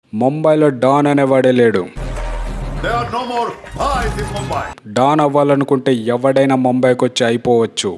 ముంబైలో డాన్ అనేవాడే లేడు There are no more pies in Mumbai. Don అవ్వాలనుకుంటే ఎవడైనా ముంబైకి వచ్చి అయిపోవచ్చు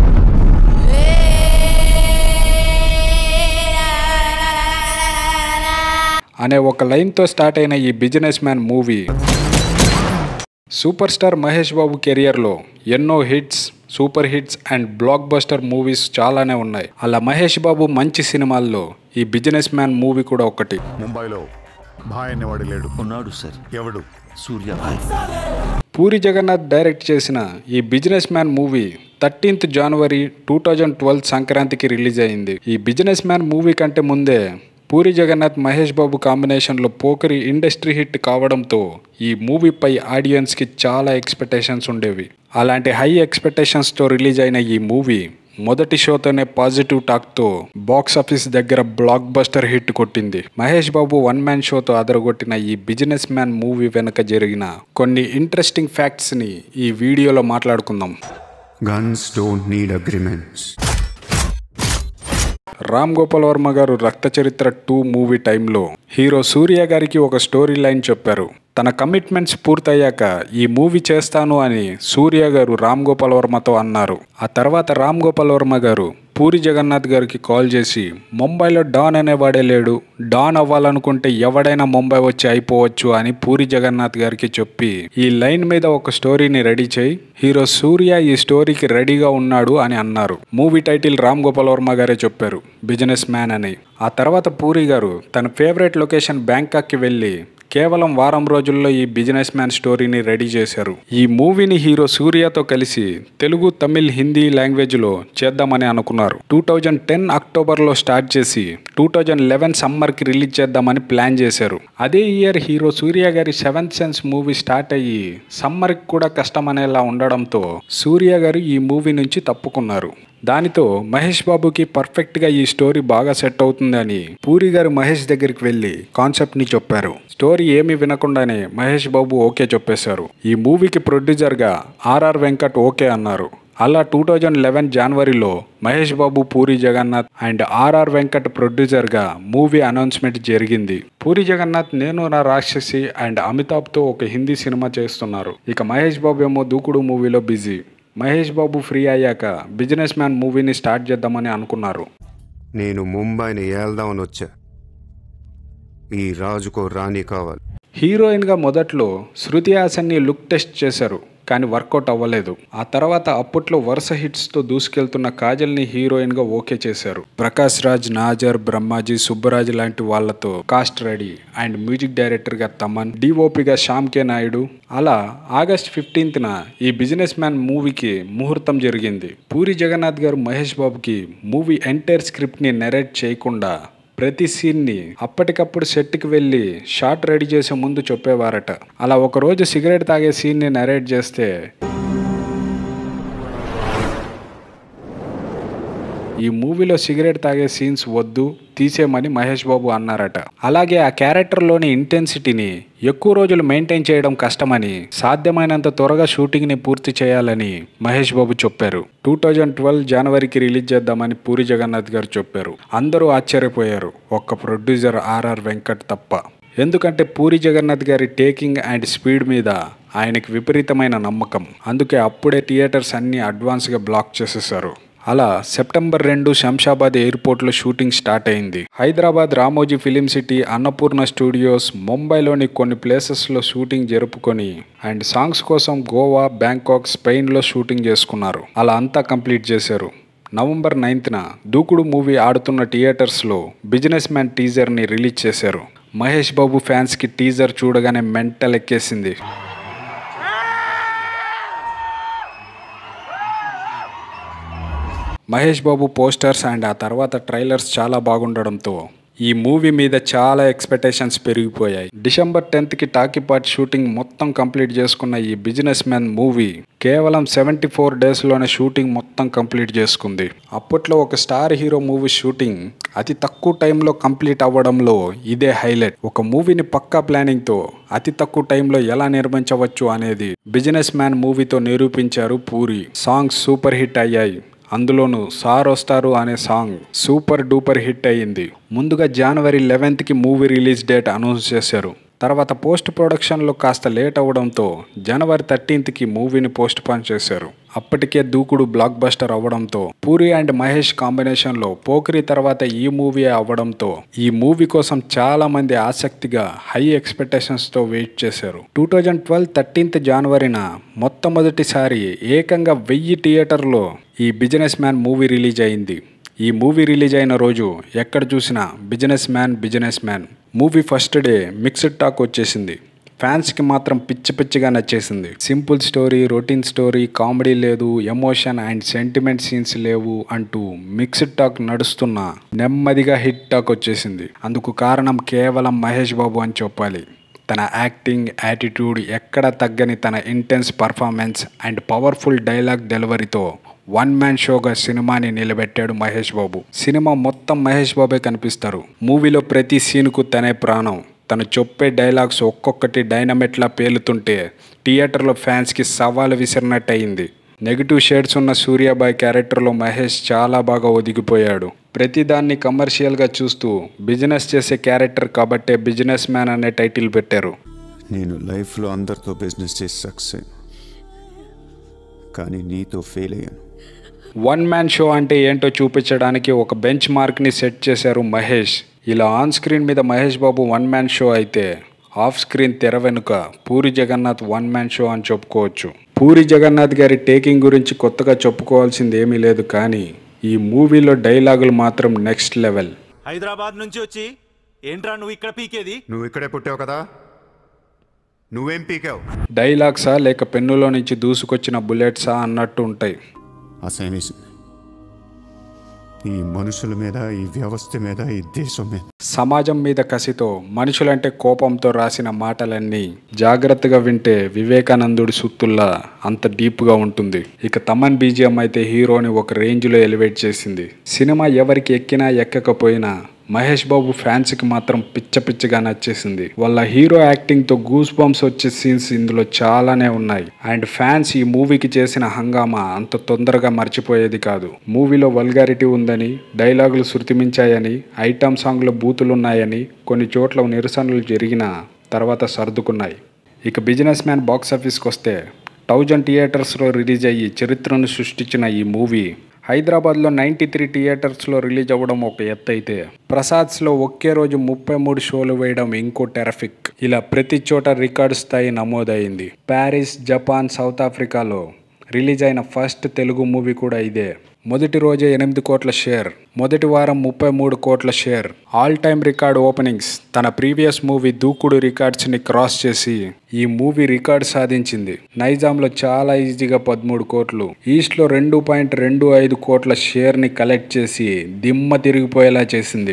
అనే ఒక లైన్తో స్టార్ట్ అయిన ఈ businessman movie superstar Mahesh Babu కెరియర్లో ఎన్నో hits super hits and blockbuster movies చాలానే ఉన్నాయి అలా మహేష్ బాబు మంచి సినిమాల్లో ఈ బిజినెస్ మ్యాన్ మూవీ కూడా ఒకటి ముంబైలో భాయ్ అనేవాడు లేడు ఉన్నాడు సార్ ఎవడు సూర్యాభాయ్ పూరి జగన్నాథ్ డైరెక్ట్ చేసిన ఈ businessman movie thirteenth January two thousand twelve సంక్రాంతికి రిలీజ్ అయింది ఈ బిజినెస్ మ్యాన్ మూవీ కంటే ముందే పూరి జగన్నాథ్ మహేష్ బాబు కాంబినేషన్లో పోకరి ఇండస్ట్రీ హిట్ కావడంతో ఈ మూవీపై ఆడియన్స్కి చాలా ఎక్స్పెక్టేషన్స్ ఉండేవి అలాంటి హై ఎక్స్పెక్టేషన్స్తో రిలీజ్ అయిన ఈ మూవీ మొదటి షోతోనే పాజిటివ్ టాక్తో బాక్స్ ఆఫీస్ దగ్గర బ్లాక్ బస్టర్ హిట్ కొట్టింది మహేష్ బాబు వన్ మ్యాన్ షోతో అదరగొట్టిన ఈ బిజినెస్ మ్యాన్ మూవీ వెనుక జరిగిన కొన్ని ఇంట్రెస్టింగ్ ఫ్యాక్ట్స్ని ఈ వీడియోలో మాట్లాడుకుందాం Guns don't need agreements. Ram Gopal Varma garu Rakta Charitra two movie టైంలో హీరో సూర్య గారికి ఒక స్టోరీ లైన్ చెప్పారు తన కమిట్మెంట్స్ పూర్తయ్యాక ఈ మూవీ చేస్తాను అని సూర్య గారు రామ్ గోపాల్ వర్మతో అన్నారు ఆ తర్వాత రామ్ గోపాల్ వర్మ గారు పూరి జగన్నాథ్ గారికి కాల్ చేసి ముంబైలో డాన్ అనేవాడే లేడు డాన్ అవ్వాలనుకుంటే ఎవడైనా ముంబై వచ్చి అయిపోవచ్చు అని పూరి జగన్నాథ్ గారికి చెప్పి ఈ లైన్ మీద ఒక స్టోరీని రెడీ చేయి హీరో సూర్య ఈ స్టోరీకి రెడీగా ఉన్నాడు అని అన్నారు మూవీ టైటిల్ రామ్ గోపాల్ వర్మ గారే చెప్పారు బిజినెస్ మ్యాన్ అని ఆ తర్వాత పూరి గారు తన ఫేవరెట్ లొకేషన్ బ్యాంకాక్కి వెళ్ళి కేవలం వారం రోజుల్లో ఈ బిజినెస్ మ్యాన్ స్టోరీని రెడీ చేశారు ఈ మూవీని హీరో సూర్యతో కలిసి తెలుగు తమిళ్ హిందీ లాంగ్వేజ్లో చేద్దామని అనుకున్నారు టూ థౌజండ్ టెన్ అక్టోబర్లో స్టార్ట్ చేసి టూ థౌజండ్ లెవెన్ సమ్మర్కి రిలీజ్ చేద్దామని ప్లాన్ చేశారు అదే ఇయర్ హీరో సూర్య గారి సెవెంత్ సెన్స్ మూవీ స్టార్ట్ అయ్యి సమ్మర్కి కూడా కష్టమనేలా ఉండడంతో సూర్య గారు ఈ మూవీ నుంచి తప్పుకున్నారు దానితో మహేష్ బాబుకి పర్ఫెక్ట్గా ఈ స్టోరీ బాగా సెట్ అవుతుందని పూరి గారు మహేష్ దగ్గరికి వెళ్ళి కాన్సెప్ట్ని చెప్పారు స్టోరీ ఏమీ వినకుండానే మహేష్ బాబు ఓకే చెప్పేశారు ఈ మూవీకి ప్రొడ్యూసర్గా ఆర్ఆర్ వెంకట్ ఓకే అన్నారు అలా టూ థౌజండ్ లెవెన్ జనవరిలో మహేష్ బాబు పూరి జగన్నాథ్ అండ్ ఆర్ఆర్ వెంకట్ ప్రొడ్యూసర్గా మూవీ అనౌన్స్మెంట్ జరిగింది పూరి జగన్నాథ్ నేను నా రాక్షసి అండ్ అమితాబ్తో ఒక హిందీ సినిమా చేస్తున్నారు ఇక మహేష్ బాబు ఏమో దూకుడు మూవీలో బిజీ మహేష్ బాబు ఫ్రీ అయ్యాక బిజినెస్ మ్యాన్ మూవీని స్టార్ట్ చేద్దామని అనుకున్నారు నేను ముంబైని ఏల్దామని వచ్చా ఈ రాజుకో రాణి కావాలి హీరోయిన్గా మొదట్లో శృతి హాసన్ని లుక్ టెస్ట్ చేశారు కానీ వర్కౌట్ అవ్వలేదు ఆ తర్వాత అప్పట్లో వరుస హిట్స్తో దూసుకెళ్తున్న కాజల్ని హీరోయిన్గా ఓకే చేశారు ప్రకాష్ రాజ్ నాజర్ బ్రహ్మాజీ సుబ్బరాజ్ లాంటి వాళ్ళతో కాస్ట్ రెడీ అండ్ మ్యూజిక్ డైరెక్టర్గా తమన్ డిఓపిగా శ్యామ్ కే నాయుడు అలా ఆగస్ట్ ఫిఫ్టీన్త్న ఈ బిజినెస్ మ్యాన్ మూవీకి ముహూర్తం జరిగింది పూరి జగన్నాథ్ గారు మహేష్ బాబుకి మూవీ ఎంటైర్ స్క్రిప్ట్ని నెరేట్ చేయకుండా ప్రతి సీన్ని అప్పటికప్పుడు సెట్కి వెళ్ళి షాట్ రెడీ చేసే ముందు చెప్పేవారట అలా ఒకరోజు సిగరెట్ తాగే సీన్ని నరేట్ చేస్తే ఈ మూవీలో సిగరెట్ తాగే సీన్స్ వద్దు తీసేయమని మహేష్ బాబు అన్నారట అలాగే ఆ క్యారెక్టర్లోని ఇంటెన్సిటీని ఎక్కువ రోజులు మెయింటైన్ చేయడం కష్టమని సాధ్యమైనంత త్వరగా షూటింగ్ని పూర్తి చేయాలని మహేష్ బాబు చెప్పారు టూ థౌజండ్ ట్వెల్వ్ జనవరికి రిలీజ్ చేద్దామని పూరి జగన్నాథ్ గారు చెప్పారు అందరూ ఆశ్చర్యపోయారు ఒక్క ప్రొడ్యూసర్ ఆర్ఆర్ వెంకట్ తప్ప ఎందుకంటే పూరి జగన్నాథ్ గారి టేకింగ్ అండ్ స్పీడ్ మీద ఆయనకి విపరీతమైన నమ్మకం అందుకే అప్పుడే థియేటర్స్ అన్ని అడ్వాన్స్గా బ్లాక్ చేసేసారు అలా సెప్టెంబర్ రెండు శంషాబాద్ ఎయిర్పోర్ట్లో షూటింగ్ స్టార్ట్ అయింది Hyderabad Ramoji film city Annapurna studios ముంబైలోని కొన్ని ప్లేసెస్లో షూటింగ్ జరుపుకొని అండ్ సాంగ్స్ కోసం గోవా బ్యాంకాక్ స్పెయిన్లో షూటింగ్ చేసుకున్నారు అలా అంతా కంప్లీట్ చేశారు నవంబర్ నైన్త్న దూకుడు మూవీ ఆడుతున్న థియేటర్స్లో బిజినెస్ మ్యాన్ టీజర్ని రిలీజ్ చేశారు మహేష్ బాబు ఫ్యాన్స్కి టీజర్ చూడగానే మెంటల్ ఎక్కేసింది మహేష్ బాబు పోస్టర్స్ అండ్ ఆ తర్వాత ట్రైలర్స్ చాలా బాగుండడంతో ఈ మూవీ మీద చాలా ఎక్స్పెక్టేషన్స్ పెరిగిపోయాయి డిసెంబర్ టెన్త్కి టాకీపాట్ షూటింగ్ మొత్తం కంప్లీట్ చేసుకున్న ఈ బిజినెస్ మ్యాన్ మూవీ కేవలం సెవెంటీ ఫోర్ డేస్లోనే షూటింగ్ మొత్తం కంప్లీట్ చేసుకుంది అప్పట్లో ఒక స్టార్ హీరో మూవీ షూటింగ్ అతి తక్కువ టైంలో కంప్లీట్ అవ్వడంలో ఇదే హైలైట్ ఒక మూవీని పక్కా ప్లానింగ్తో అతి తక్కువ టైంలో ఎలా నిర్మించవచ్చు అనేది బిజినెస్ మ్యాన్ మూవీతో నిరూపించారు పూరి సాంగ్స్ సూపర్ హిట్ అయ్యాయి అందులోనూ సార్ వస్తారు అనే సాంగ్ సూపర్ డూపర్ హిట్ అయ్యింది ముందుగా జనవరి లెవెన్త్కి మూవీ రిలీజ్ డేట్ అనౌన్స్ చేశారు తర్వాత పోస్ట్ ప్రొడక్షన్లో కాస్త లేట్ అవ్వడంతో జనవరి థర్టీన్త్కి మూవీని పోస్ట్ పోన్ చేశారు అప్పటికే దూకుడు బ్లాక్ బస్టర్ అవ్వడంతో పూరి అండ్ మహేష్ కాంబినేషన్లో పోకిరి తర్వాత ఈ మూవీ అవ్వడంతో ఈ మూవీ కోసం చాలా మంది ఆసక్తిగా హై ఎక్స్పెక్టేషన్స్తో వెయిట్ చేశారు టూ థౌజండ్ ట్వెల్వ్ థర్టీన్త్ జనవరిన మొట్టమొదటిసారి ఏకంగా వెయ్యి థియేటర్లో ఈ బిజినెస్ మ్యాన్ మూవీ రిలీజ్ అయింది ఈ మూవీ రిలీజ్ అయిన రోజు ఎక్కడ చూసినా businessman businessman movie first day mixed talk వచ్చేసింది ఫ్యాన్స్కి మాత్రం పిచ్చి పిచ్చిగా నచ్చేసింది simple story routine story comedy లేదు ఎమోషన్ అండ్ సెంటిమెంట్ సీన్స్ లేవు అంటూ మిక్స్డ్ టాక్ నడుస్తున్న నెమ్మదిగా హిట్ టాక్ వచ్చేసింది అందుకు కారణం కేవలం మహేష్ బాబు అని చెప్పాలి తన యాక్టింగ్ యాటిట్యూడ్ ఎక్కడ తగ్గని తన intense performance and powerful dialogue డెలివరీతో వన్ మ్యాన్ షోగా సినిమాని నిలబెట్టాడు మహేష్ బాబు సినిమా మొత్తం మహేష్ బాబే కనిపిస్తారు మూవీలో ప్రతి సీన్కు తనే ప్రాణం తను చెప్పే డైలాగ్స్ ఒక్కొక్కటి డైనమెట్లా పేలుతుంటే థియేటర్లో ఫ్యాన్స్కి సవాలు విసిరినట్టు అయింది నెగిటివ్ షేడ్స్ ఉన్న సూర్యాబాయ్ క్యారెక్టర్లో మహేష్ చాలా బాగా ఒదిగిపోయాడు ప్రతిదాన్ని కమర్షియల్గా చూస్తూ బిజినెస్ చేసే క్యారెక్టర్ కాబట్టే బిజినెస్ మ్యాన్ అనే టైటిల్ పెట్టారు నేను లైఫ్లో అందరితో బిజినెస్ చేసి సక్సెస్ అయ్యాను కానీ నీతో ఫెయిల్ అయ్యాను వన్ మ్యాన్ షో అంటే ఏంటో చూపించడానికి ఒక బెంచ్ మార్క్ని సెట్ చేశారు మహేష్ ఇలా ఆన్ స్క్రీన్ మీద Mahesh Babu one man show అయితే ఆఫ్ స్క్రీన్ తెర వెనుక Puri Jagannath one man show అని చెప్పుకోవచ్చు పూరి జగన్నాథ్ గారి టేకింగ్ గురించి కొత్తగా చెప్పుకోవాల్సింది ఏమీ లేదు కానీ ఈ మూవీలో డైలాగులు మాత్రం నెక్స్ట్ లెవెల్ హైదరాబాద్ నుంచి వచ్చి ఏంట్రా నువ్వు ఇక్కడ పీకేది నువ్వు ఇక్కడే పుట్టావు కదా నువ్వేం పీకావు డైలాగ్సా లేక పెన్నులో నుంచి దూసుకొచ్చిన బుల్లెట్సా అన్నట్టు ఉంటాయి అసహ్యం వేసింది ఈ మనుషుల మీద ఈ వ్యవస్థ మీద ఈ దేశం మీద సమాజం మీద కసితో మనుషులంటే కోపంతో రాసిన మాటలన్నీ జాగ్రత్తగా వింటే వివేకానందుడి సుత్తుల్లా అంత డీప్గా ఉంటుంది ఇక తమన్ బీజిఎం అయితే హీరోని ఒక రేంజ్లో ఎలివేట్ చేసింది సినిమా ఎవరికి ఎక్కినా ఎక్కకపోయినా మహేష్ బాబు ఫ్యాన్స్కి మాత్రం పిచ్చ పిచ్చగా నచ్చేసింది వాళ్ళ హీరో యాక్టింగ్తో గూస్ బంప్స్ వచ్చే సీన్స్ ఇందులో చాలానే ఉన్నాయి అండ్ ఫ్యాన్స్ ఈ మూవీకి చేసిన హంగామా అంత తొందరగా మర్చిపోయేది కాదు మూవీలో వల్గారిటీ ఉందని డైలాగులు శృతిమించాయని ఐటమ్ సాంగ్లో బూతులున్నాయని కొన్ని చోట్ల నిరసనలు జరిగిన తర్వాత సర్దుకున్నాయి ఇక బిజినెస్ మ్యాన్ బాక్స్ ఆఫీస్కి వస్తే థౌజండ్ థియేటర్స్లో రిలీజ్ అయ్యి చరిత్రను సృష్టించిన ఈ మూవీ హైదరాబాద్లో నైంటీ త్రీ థియేటర్స్లో రిలీజ్ అవ్వడం ఒక ఎత్తు అయితే ప్రసాద్స్లో ఒకే రోజు ముప్పై మూడు షోలు వేయడం ఇంకో టెరఫిక్ ఇలా ప్రతి చోట రికార్డు స్థాయి నమోదైంది ప్యారిస్ జపాన్ సౌత్ ఆఫ్రికాలో రిలీజ్ అయిన ఫస్ట్ తెలుగు మూవీ కూడా ఇదే మొదటి రోజే ఎనిమిది కోట్ల షేర్ మొదటి వారం ముప్పై మూడు కోట్ల share all time record openings తన ప్రీవియస్ మూవీ దూకుడు రికార్డ్స్ని క్రాస్ చేసి ఈ మూవీ రికార్డ్ సాధించింది నైజాంలో చాలా ఈజీగా పదమూడు కోట్లు ఈస్ట్లో రెండు పాయింట్ రెండు ఐదు కోట్ల షేర్ని కలెక్ట్ చేసి దిమ్మ తిరిగిపోయేలా చేసింది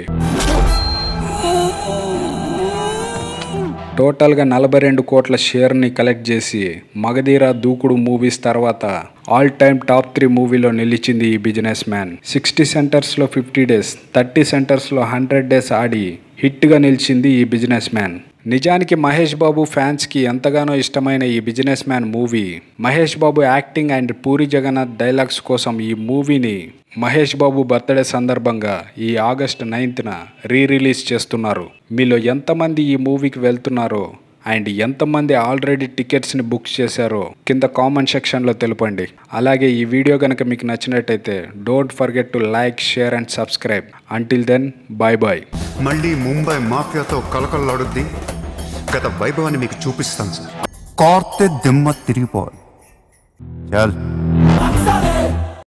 టోటల్గా నలభై రెండు కోట్ల షేర్ని కలెక్ట్ చేసి మగధీర దూకుడు మూవీస్ తర్వాత ఆల్ టైమ్ టాప్ త్రీ మూవీలో నిలిచింది ఈ బిజినెస్ మ్యాన్ సిక్స్టీ సెంటర్స్లో ఫిఫ్టీ డేస్ థర్టీ సెంటర్స్లో హండ్రెడ్ డేస్ ఆడి హిట్గా నిలిచింది ఈ బిజినెస్ మ్యాన్ నిజానికి మహేష్ బాబు ఫ్యాన్స్కి ఎంతగానో ఇష్టమైన ఈ businessman movie Mahesh Babu acting and Puri Jagannath dialogues కోసం ఈ మూవీని మహేష్ బాబు బర్త్డే సందర్భంగా ఈ ఆగస్ట్ నైన్త్న రీ రిలీజ్ చేస్తున్నారు మీలో ఎంతమంది ఈ మూవీకి వెళ్తున్నారో అండ్ ఎంతమంది ఆల్రెడీ టికెట్స్ని బుక్ చేశారో కింద కామెంట్ సెక్షన్లో తెలుపండి అలాగే ఈ వీడియో కనుక మీకు నచ్చినట్టయితే don't forget to like share and subscribe until then bye bye మళ్ళీ ముంబై మాఫియాతో కలకలలాడుద్ది గత వైభవాన్ని మీకు చూపిస్తాను సార్ కార్తె దిమ్మ తిరిగిపోవాలి చాలు